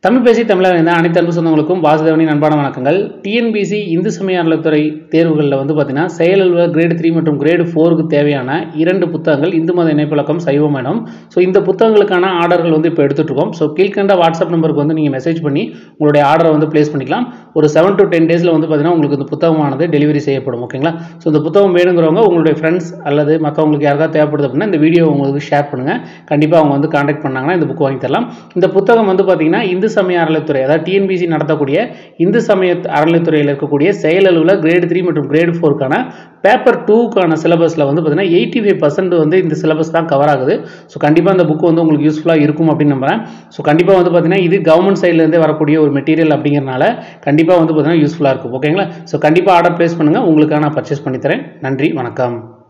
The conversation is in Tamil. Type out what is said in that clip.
தமிழ் பேசி தமிழர் இருந்த அனைத்து அன்பு சொந்தங்களுக்கும் வாசுதேவனின் அன்பான வணக்கங்கள் டிஎன்பிசி இந்து சமய அறநிலைத்துறை தேர்வுகளில் வந்து பார்த்தீங்கன்னா செயல் அலுவலர் கிரேடு த்ரீ மற்றும் கிரேடு ஃபோருக்கு தேவையான இரண்டு புத்தகங்கள் இந்து மத இணைப்பழக்கம் சைவம் எனும் ஸோ இந்த புத்தகங்களுக்கான ஆர்டர்கள் வந்து இப்போ எடுத்துட்டு இருக்கோம் ஸோ கீழ்கண்ட வாட்ஸ்அப் நம்பருக்கு வந்து நீங்கள் மெசேஜ் பண்ணி உங்களுடைய ஆர்டரை வந்து ப்ளேஸ் பண்ணிக்கலாம் ஒரு செவன் டு டென் டேஸில் வந்து பார்த்தீங்கன்னா உங்களுக்கு இந்த புத்தகமானது டெலிவரி செய்யப்படும் ஓகேங்களா ஸோ இந்த புத்தகம் வேணுங்கிறவங்க உங்களுடைய ஃப்ரெண்ட்ஸ் அல்லது மற்றவங்களுக்கு யாருக்காவது தேவைப்படுது அப்படின்னா இந்த வீடியோ உங்களுக்கு ஷேர் பண்ணுங்கள் கண்டிப்பாக அவங்க வந்து காண்டாக்ட் பண்ணாங்கன்னா இந்த புக் வாங்கி தரலாம் இந்த புத்தகம் வந்து பார்த்தீங்கன்னா இந்து சமய அறநிலைத்துறை அதாவது டிஎன்பிசி நடத்தக்கூடிய இந்து சமய அறநிலைத்துறையில் இருக்கக்கூடிய செயல் அலுவலர் கிரேடு த்ரீ மற்றும் கிரேடு ஃபோருக்கான பேப்பர் டூக்கான சிலபஸில் வந்து பார்த்தீங்கன்னா எயிட்டி ஃபைவ் பர்சன்ட் வந்து இந்த சிலபஸ் தான் கவர் ஆகுது ஸோ கண்டிப்பாக அந்த புக் வந்து உங்களுக்கு யூஸ்ஃபுல்லாக இருக்கும் அப்படின்னு நம்புறேன் ஸோ கண்டிப்பாக வந்து பார்த்தீங்கன்னா இது கவர்மெண்ட் சைட்லேருந்தே வரக்கூடிய ஒரு மெட்டீரியல் அப்படிங்கிறனால கண்டிப்பாக வந்து பார்த்தீங்கன்னா யூஸ்ஃபுல்லாக இருக்கும் ஓகேங்களா ஸோ கண்டிப்பாக ஆர்டர் ப்ளேஸ் பண்ணுங்கள் உங்களுக்காக நான் பர்ச்சேஸ் பண்ணித்தரேன் நன்றி வணக்கம்